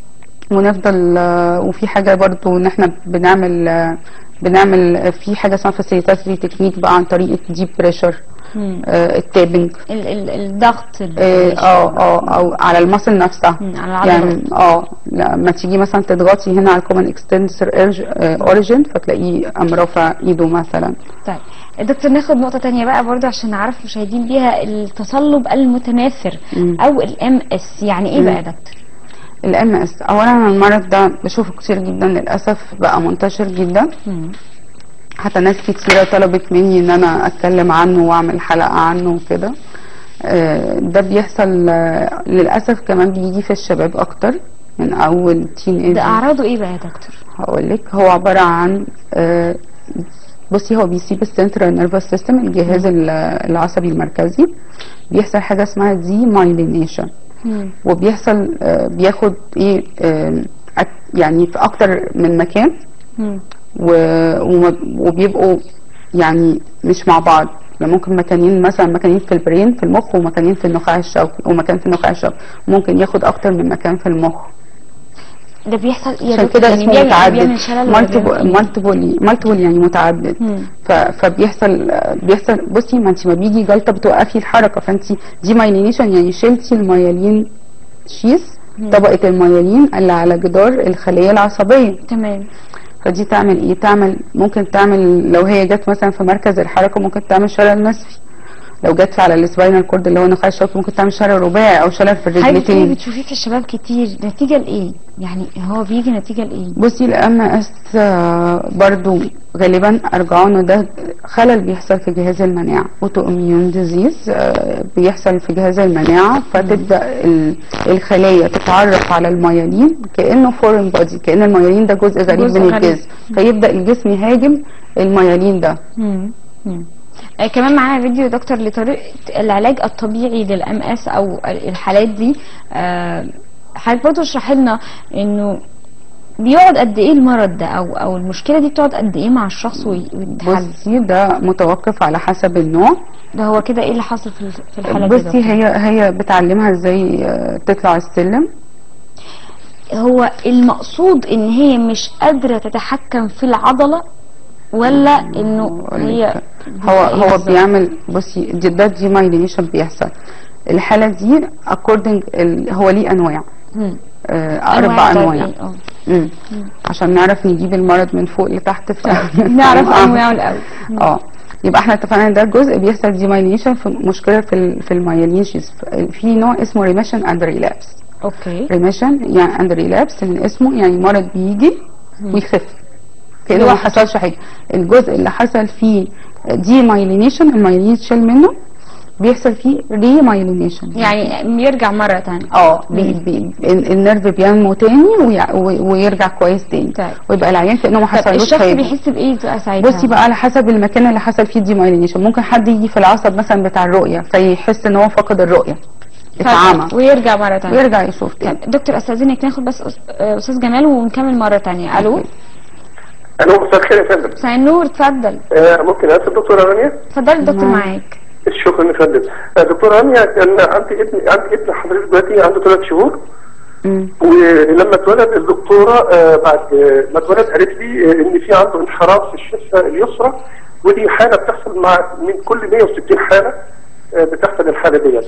ونفضل آه، وفي حاجه برضو ان احنا بنعمل آه، بنعمل في حاجه اسمها فاسيليتاتري تكنيك بقى عن طريق الديب بريشر مم. التابنج ال- ال- الضغط ال- اه اه اه او على المصل نفسها على العضلة. يعني اه لما تيجي مثلا تضغطي هنا على الكومن اكستنسر اوريجن فتلاقيه قام رافع ايده مثلا طيب دكتور ناخد نقطة تانية بقى برضو عشان نعرف مشاهدين بيها التصلب المتناثر مم. او الام اس يعني ايه مم. بقى يا دكتور؟ الام اس اولا أنا المرض ده بشوفه كتير جدا للاسف بقى منتشر جدا مم. حتى ناس كتيرة طلبت مني ان انا اتكلم عنه واعمل حلقة عنه وكده آه، ده بيحصل آه، للاسف كمان بيجي في الشباب اكتر من اول تين ايج ده اعراضه ايه بقى يا دكتور؟ هقول لك هو عبارة عن آه، بصي هو بيسيب السنترال نيرفس سيستم الجهاز ال- العصبي المركزي بيحصل حاجة اسمها دي مايلينيشن وبيحصل آه، بياخد ايه آه، أك- يعني في اكتر من مكان و- وما- وبيبقوا يعني مش مع بعض يعني ممكن مكانين مثلا مكانين في البرين في المخ ومكانين في النخاع الشوكي ومكان في النخاع الشوكي ممكن ياخد اكتر من مكان في المخ ده بيحصل يا عشان دكتور كده يعني اسمه بيعمل متعدد بيعمل شلل ولا بيعمل مالتيبل إيه؟ مالتيبل مالتيبل يعني متعدد مم. ف- فبيحصل بيحصل بصي ما انت ما بيجي جلطه بتوقفي الحركه فانت دي مايلينيشن يعني شلتي الميالين شيس طبقه الميالين اللي على جدار الخليه العصبيه تمام فدي تعمل ايه تعمل ممكن تعمل لو هي جت مثلا في مركز الحركه ممكن تعمل شلل نصفي لو جت على السباينال كورد اللي هو نخاع الشوكي ممكن تعمل شلل رباعي او شلل في حاجة كده الرجلتين بتشوفيه في الشباب كتير نتيجة لايه؟ يعني هو بيجي نتيجة لايه؟ بصي الام اس برضو غالبا ارجعوا انه ده خلل بيحصل في جهاز المناعه اوتو اميون ديزيز بيحصل في جهاز المناعه فتبدا ال- الخلايا تتعرف على الميالين كانه فورين بودي كان الميالين ده جزء غريب جزء من غريب. الجسم فيبدا الجسم يهاجم الميالين ده مم. مم. آه كمان معانا فيديو يا دكتور لطريقة العلاج الطبيعي للام اس او الحالات دي آه حضرتك برضه اشرح لنا انه بيقعد قد ايه المرض ده او او المشكله دي بتقعد قد ايه مع الشخص وي- ويتحل بصي ده متوقف على حسب النوع ده هو كده ايه اللي حصل في ال- في الحاله دي يا بصي دكتور؟ هي هي بتعلمها ازاي آه، تطلع السلم هو المقصود ان هي مش قادره تتحكم في العضله ولا انه هي هو هو بيعمل بصي دي- ده دي مايلينيشن بيحصل الحاله دي اكوردنج هو ليه انواع مم. آه اربع طيب انواع إيه؟ آه. مم. عشان نعرف نجيب المرض من فوق لتحت ف... نعرف آه. انواعه الاول اه يبقى احنا اتفقنا ان ده جزء بيحصل دي مايلينيشن في مشكله في ال... في المايلين شيز في نوع اسمه ريميشن اند ريلابس اوكي ريميشن يعني اند ريلابس من اسمه يعني مرض بيجي ويخف كده ما حصلش حاجه الجزء اللي حصل فيه دي مايلينيشن المايلين يتشال منه بيحصل فيه ريمايلينيشن يعني يرجع مرة تانية اه بي بي ال- النيرف بينمو تاني ويع- و- ويرجع كويس تاني ويبقى العيان كانه ما طب حصلوش الشخص حاجه بيحس بايه بقى ساعتها بصي بقى على حسب المكان اللي حصل فيه ديمايلينيشن ممكن حد يجي في العصب مثلا بتاع الرؤيه فيحس ان هو فقد الرؤيه اتعمى ويرجع مرة تانية ويرجع يشوف تاني دكتور استاذنك ناخد بس أس- آه، استاذ جمال ونكمل مرة تانية الو الو مساء الخير يا فندم مساء النور اتفضل آه، ممكن اسال الدكتوره رانيا اتفضل الدكتور معاك شكرا يا فندم آه، دكتوره رانيا كان عندي ابن عندي ابن حضرتك دلوقتي عنده ثلاث شهور ولما اتولد الدكتوره آه، بعد آه، ما اتولد قالت لي آه، ان في عنده انحراف في الشفه اليسرى ودي حاله بتحصل مع من كل 160 حاله آه، بتحصل الحاله ديت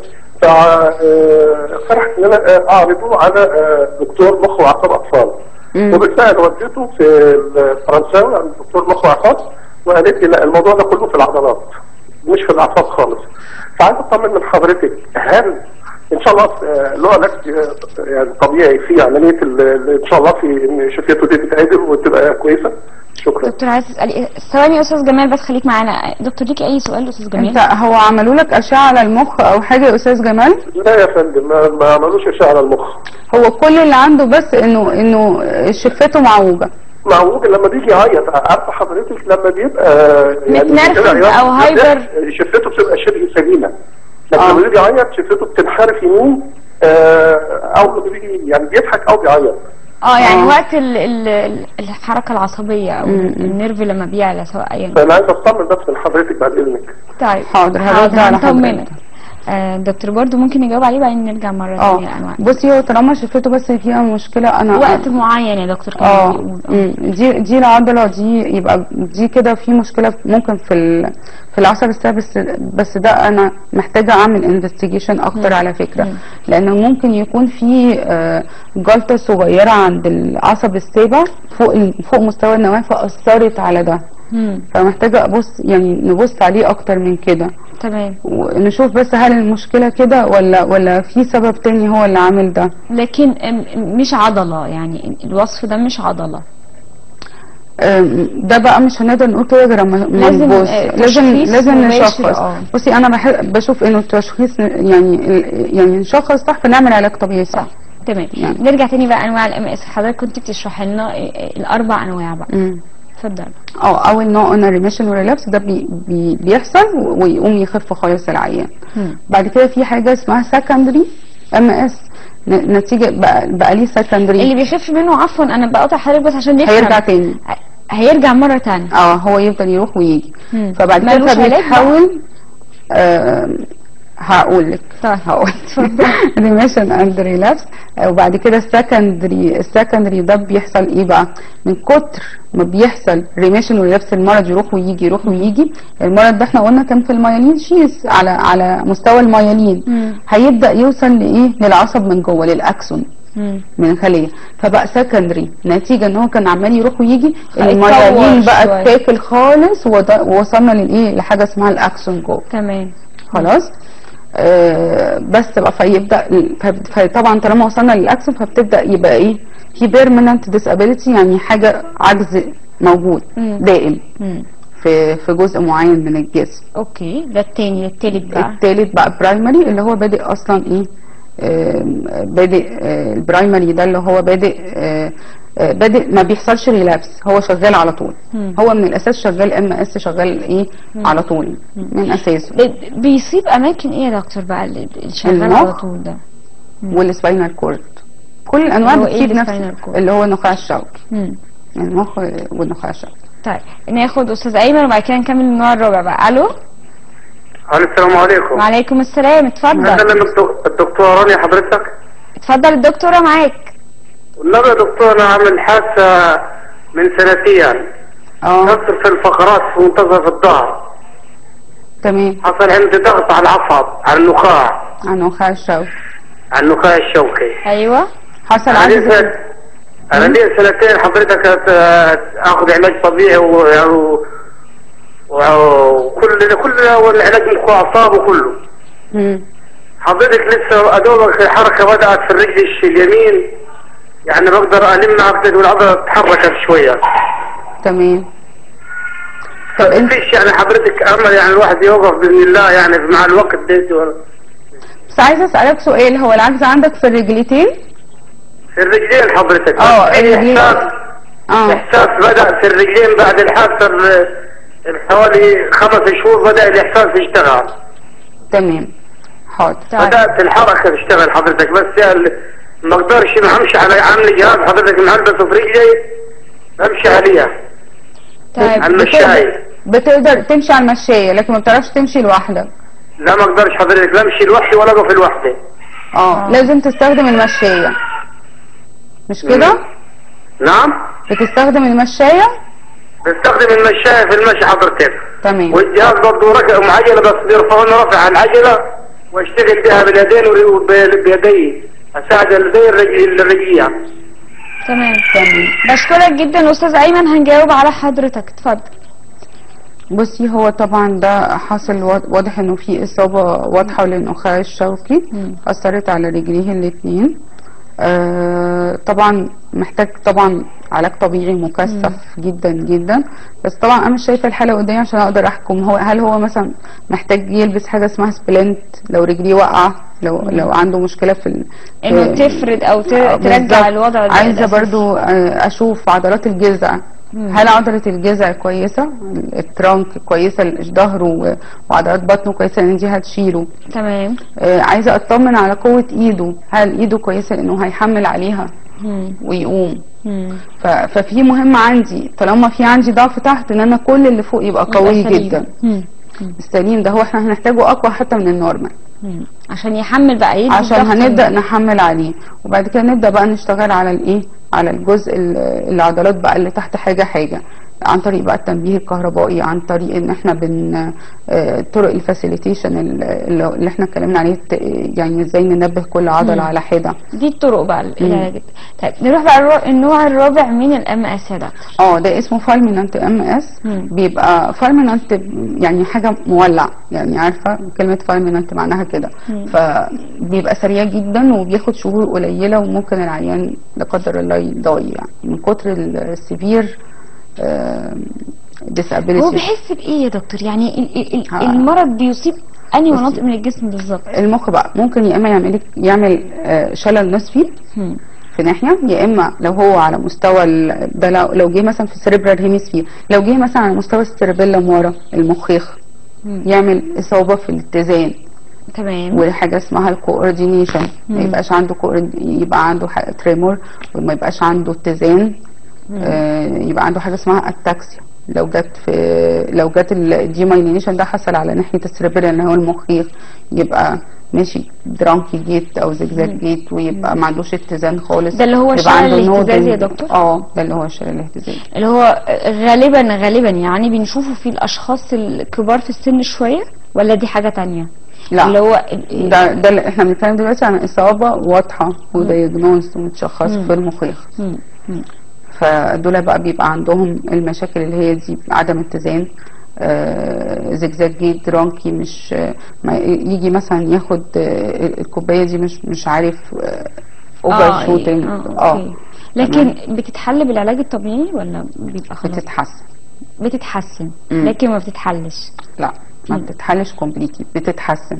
ففرحت ان انا آه، اعرضه على آه، دكتور مخ واعصاب اطفال وبالفعل وديته في الفرنساوي عند دكتور مخ واعصاب وقالت لي لا الموضوع ده كله في العضلات مش في الاعصاب خالص فعايز اطمن من حضرتك هل ان شاء الله آه، له علاج آه، يعني طبيعي في عمليه ال- ال- ان شاء الله في ان شفيته دي تتعدل وتبقى كويسه شكرا دكتور عايز تسالي إيه؟ ثواني يا استاذ جمال بس خليك معانا دكتور ليكي اي سؤال يا استاذ جمال انت هو عملوا لك اشعه على المخ او حاجه يا استاذ جمال لا يا فندم ما, ما عملوش اشعه على المخ هو كل اللي عنده بس انه انه شفته معوجه معوج لما بيجي يعيط عارفه حضرتك لما بيبقى متنرفز كده يعيط، أو هايبر. شفته بتبقى شبه سليمه لكن لما بيجي يعيط شفته بتنحرف يمين آه، او لما بيجي يعني بيضحك او بيعيط اه يعني وقت ال ال الحركة العصبية او النيرف لما بيعلى سواء ايا فانا عايز اطمن بس من حضرتك بعد اذنك طيب حاضر هرد على هنطمنك حضرتك آه دكتور برضو ممكن نجاوب عليه بعدين نرجع مرة اه ثانية انواع بصي هو طالما شفته بس فيها مشكله انا وقت معين يا دكتور كان اه بيقول. مم. دي دي العضله دي يبقى دي كده في مشكله ممكن في ال في العصب السابع بس بس ده انا محتاجه اعمل انفستيجيشن اكتر مم. على فكره مم. لانه ممكن يكون في آه، جلطه صغيره عند العصب السابع فوق ال- فوق مستوى النواه فاثرت على ده مم. فمحتاجه ابص يعني نبص عليه اكتر من كده تمام ونشوف بس هل المشكله كده ولا ولا في سبب تاني هو اللي عامل ده لكن م- مش عضلة يعني الوصف ده مش عضلة أم، ده بقى مش هنقدر نقول كده غير لما لما لازم، نبص آه، لازم تشخيص لازم مباشر، نشخص آه. بصي انا بحب بشوف انه التشخيص يعني ال- يعني نشخص صح فنعمل علاج طبيعي صح تمام يعني. نرجع تاني بقى انواع الام اس حضرتك كنت بتشرحي لنا إيه- إيه الاربع انواع بقى مم. اتفضل اه اول نوع قلنا ريميشن وريلابس ده بي بي بيحصل ويقوم يخف خالص العيان مم. بعد كده في حاجه اسمها سكندري ام اس نتيجه بقى, بقى ليه سكندري اللي بيخف منه عفوا انا بقطع حضرتك بس عشان نفهم هيرجع تاني هيرجع مرة تانية اه هو يفضل يروح ويجي مم. فبعد كده ملوش علاج بقى؟ بيتحول آم، هقول لك هقول ريميشن اند ريلابس وبعد كده السكندري السكندري ده بيحصل ايه بقى من كتر ما بيحصل ريميشن وريلابس المرض يروح ويجي يروح ويجي المرض ده احنا قلنا كان في الميالين شيس على على مستوى الميالين مم. هيبدا يوصل لايه للعصب من جوه للاكسون مم. من الخليه فبقى سكندري نتيجه ان هو كان عمال يروح ويجي هيتطور الميالين بقى شوية. اتاكل خالص وده- ووصلنا للايه لحاجه اسمها الاكسون جوه تمام خلاص آه بس بقى فيبدا فب- فطبعا طالما وصلنا للاكسون فبتبدا يبقى ايه في بيرمننت ديسابيليتي يعني حاجه عجز موجود مم. دائم مم. في في جزء معين من الجسم اوكي ده التاني التالت بقى التالت بقى برايمري اللي هو بادئ اصلا ايه آم، بادئ آه، البرايمري ده اللي هو بادئ آه، آه، بادئ ما بيحصلش ريلابس هو شغال على طول مم. هو من الاساس شغال ام اس شغال ايه مم. على طول من اساسه ب- بيصيب اماكن ايه يا دكتور بقى اللي اللي شغال المخ. على طول ده والسباينال كورد كل الانواع اللي هو إيه بتصيب نفس السباينال كورد؟ اللي هو النخاع الشوكي مم. المخ والنخاع الشوكي طيب ناخد استاذ ايمن وبعد كده نكمل النوع الرابع بقى الو السلام عليكم وعليكم السلام اتفضل اكلم الدك- الدكتوره رانيا حضرتك اتفضل الدكتوره معاك والنبي يا دكتور انا عامل حادثه من سنتين كسر في الفقرات في منتصف الظهر تمام حصل عندي ضغط على العصب على النخاع على النخاع الشوكي على النخاع الشوكي ايوه حصل انا عجز لي سنة- انا لي سنتين حضرتك أت- اخذ علاج طبيعي و- و- وكل كل والعلاج مخ واعصاب وكله مم. حضرتك لسه ادوبك الحركه بدات في الرجل الش- اليمين يعني بقدر الم عقدة والعضله تتحرك شويه تمام طب انت فيش يعني حضرتك امل يعني الواحد يوقف باذن الله يعني مع الوقت ده ولا- بس عايزه اسالك سؤال هو العجز عندك في الرجلتين في الرجلين حضرتك اه في الرجلين احساس اه احساس بدا في الرجلين بعد الحادثه ال- حوالي خمس شهور بدا الاحساس يشتغل تمام حاضر بدات الحركه تشتغل حضرتك بس يعني ما اقدرش ما امشي على عامل جهاز حضرتك مهلبسه في رجلي بمشي عليها طيب على بتقدر, المشاية بتقدر تمشي على المشاية لكن ما بتعرفش تمشي لوحدك لا ما اقدرش حضرتك لا امشي لوحدي ولا اقف لوحدي اه لازم تستخدم المشاية مش كده نعم بتستخدم المشاية بستخدم المشاية في المشي حضرتك تمام والجهاز برضه ركب عجلة بس بيرفعوني رفع العجلة واشتغل بها باليدين وبيدي اساعد اليدين الرجل- الرجلية تمام تمام بشكرك جدا استاذ ايمن هنجاوب على حضرتك اتفضل بصي هو طبعا ده حصل وا- واضح انه في اصابة واضحة للنخاع الشوكي اثرت على رجليه الاتنين آه طبعا محتاج طبعا علاج طبيعي مكثف جدا جدا بس طبعا انا مش شايفه الحاله قدامي عشان اقدر احكم هو هل هو مثلا محتاج يلبس حاجه اسمها سبلنت لو رجليه واقعه لو مم. لو عنده مشكله في ال- انه في- تفرد او ت- آه، ترجع بالظبط. الوضع ده عايزه الأساسي. برضو آه، اشوف عضلات الجذع مم. هل عضلة الجذع كويسة الترانك كويسة ظهره و- وعضلات بطنه كويسة لان دي هتشيله تمام آه، عايزة اطمن على قوة ايده هل ايده كويسة لانه هيحمل عليها ويقوم ف- ففي مهم عندي طالما في عندي ضعف تحت ان انا كل اللي فوق يبقى يبقى قوي سليم. جدا مم. السليم ده هو احنا هنحتاجه اقوى حتى من النورمال مم. عشان يحمل بقى يدي عشان الضغط هنبدا من- نحمل عليه وبعد كده نبدا بقى نشتغل على الايه على الجزء ال- العضلات بقى اللي تحت حاجه حاجه عن طريق بقى التنبيه الكهربائي عن طريق ان احنا بن آه، طرق الفاسيليتيشن اللي اللي احنا اتكلمنا عليه الت- يعني ازاي ننبه كل عضله مم. على حده دي الطرق بقى مم. العلاج طيب نروح بقى الرو- النوع الرابع من الام اس ده اه ده اسمه فالمينانت ام اس بيبقى فالمينانت يعني حاجه مولع يعني عارفه كلمه فالمينانت معناها كده مم. فبيبقى سريع جدا وبياخد شهور قليله وممكن العيان لا قدر الله يضيع من كتر السيفير هو ديسابيليتي بيحس بايه يا دكتور يعني ال- ال- ال- ها. المرض بيصيب انهي مناطق من الجسم بالظبط المخ بقى ممكن يا اما يعمل يعمل آه، شلل نصفي مم. في ناحيه يا اما لو هو على مستوى ال- ده لو, لو جه مثلا في السيريبرال هيميسفير لو جه مثلا على مستوى السيربيلم ورا المخيخ مم. يعمل اصابه في الاتزان تمام وحاجه اسمها الكوردينيشن ما مم. يبقاش عنده كوورد- يبقى عنده ح- تريمور وما يبقاش عنده اتزان مم. آه، يبقى عنده حاجه اسمها اتاكسيا لو جت في لو جت الديمايلينيشن ده حصل على ناحيه السيربيلم اللي هو المخيخ يبقى ماشي درانكي جيت او زجزاج جيت ويبقى ما عندوش اتزان خالص ده اللي هو يبقى الشلل عنده الاهتزازي يا نودل. دكتور؟ اه ده اللي هو الشلل الاهتزازي اللي هو غالبا غالبا يعني بنشوفه في الاشخاص الكبار في السن شويه ولا دي حاجه تانية لا اللي هو ده ده اللي احنا بنتكلم دلوقتي عن اصابه واضحه ودياجنوز ومتشخص مم. في المخيخ مم. مم. فدول بقى بيبقى عندهم المشاكل اللي هي دي عدم اتزان آه، زجزاج جيت درانكي مش آه، ما يجي مثلا ياخد آه، الكوبايه دي مش مش عارف اوفر آه، شوتنج آه، أوكي. لكن بتتحل بالعلاج الطبيعي ولا بيبقى خلاص بتتحسن بتتحسن مم. لكن ما بتتحلش لا ما بتتحلش كومبليتلي بتتحسن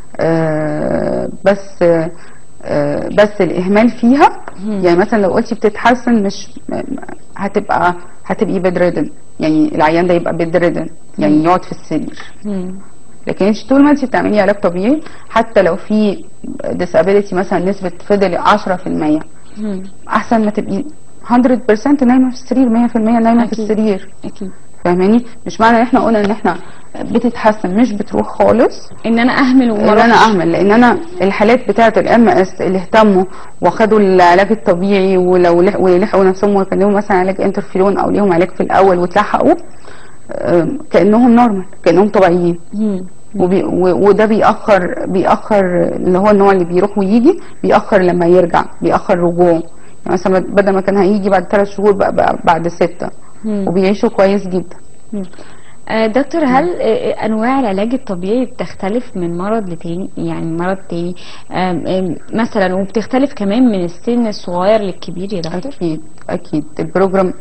آه بس آه بس الاهمال فيها يعني مثلا لو قلتي بتتحسن مش م- هتبقى هتبقي بدردن يعني العيان ده يبقى بدردن يعني مم. يقعد في السرير مم. لكن انت طول ما انت بتعملي علاج طبيعي حتى لو في disability مثلا نسبة فضل 10% مم. احسن ما تبقي 100% نايمة في السرير 100% نايمة في أكيد. السرير اكيد فاهماني مش معنى ان احنا قلنا ان احنا بتتحسن مش بتروح خالص ان انا اهمل وما ان انا أروحش. اهمل لان انا الحالات بتاعه الام اس اللي اهتموا واخدوا العلاج الطبيعي ولو لح- ولحقوا نفسهم وكان لهم مثلا علاج انترفيرون او ليهم علاج في الاول واتلحقوا آم، كانهم نورمال كانهم طبيعيين مم. وبي و- وده بيأخر بيأخر اللي هو النوع اللي بيروح ويجي بيأخر لما يرجع بيأخر رجوعه يعني مثلا بدل ما كان هيجي بعد ثلاث شهور بقى, بقى بعد ستة مم. وبيعيشوا كويس جدا مم. آه، دكتور هل آه، انواع العلاج الطبيعي بتختلف من مرض لتاني يعني مرض تاني آم، آم، مثلا وبتختلف كمان من السن الصغير للكبير يا دكتور اكيد اكيد البروجرام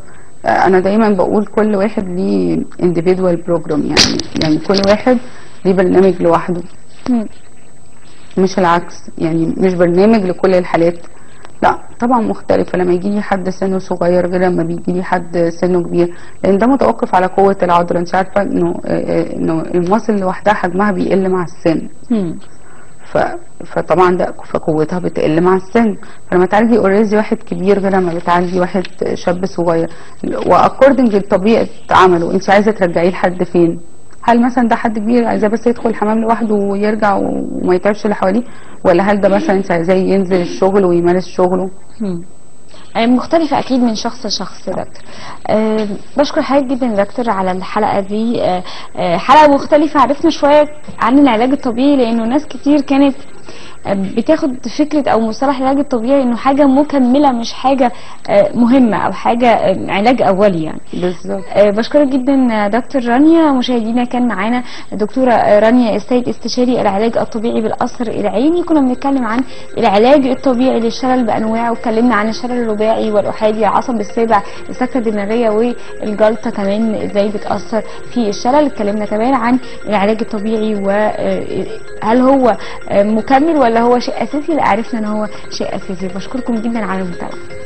انا دايما بقول كل واحد ليه individual program يعني يعني كل واحد ليه برنامج لوحده مم. مش العكس يعني مش برنامج لكل الحالات لا طبعا مختلفة لما يجي لي حد سنه صغير غير لما بيجي لي حد سنه كبير لان ده متوقف على قوة العضلة انت عارفة انه آه، آه، انه المصل لوحدها حجمها بيقل مع السن مم. ف... فطبعا ده فقوتها بتقل مع السن فلما تعالجي اوريدي واحد كبير غير لما بتعالجي واحد شاب صغير واكوردنج لطبيعه عمله انت عايزه ترجعيه لحد فين هل مثلا ده حد كبير عايزاه بس يدخل الحمام لوحده ويرجع وما يتعبش اللي حواليه ولا هل ده مثلا انت عايزاه ينزل الشغل ويمارس شغله مم. آه، مختلفة أكيد من شخص لشخص يا دكتور أه بشكر حضرتك جدا يا دكتور على الحلقة دي أه آه، حلقة مختلفة عرفنا شوية عن العلاج الطبيعي لأنه ناس كتير كانت آه، بتاخد فكرة أو مصطلح العلاج الطبيعي إنه حاجة مكملة مش حاجة آه، مهمة أو حاجة آه، علاج أولي يعني بالظبط آه، بشكرك جدا آه، دكتور رانيا مشاهدينا كان معانا دكتورة آه، رانيا السيد استشاري العلاج الطبيعي بالقصر العيني كنا بنتكلم عن العلاج الطبيعي للشلل بأنواعه واتكلمنا عن الشلل الرباعي والأحادي العصب السابع السكتة الدماغية والجلطة كمان ازاي بتأثر في الشلل اتكلمنا كمان عن العلاج الطبيعي وهل هو آه، مكمل ولا هو شيء أساسي لا عرفنا ان هو شيء أساسي بشكركم جدا على المتابعة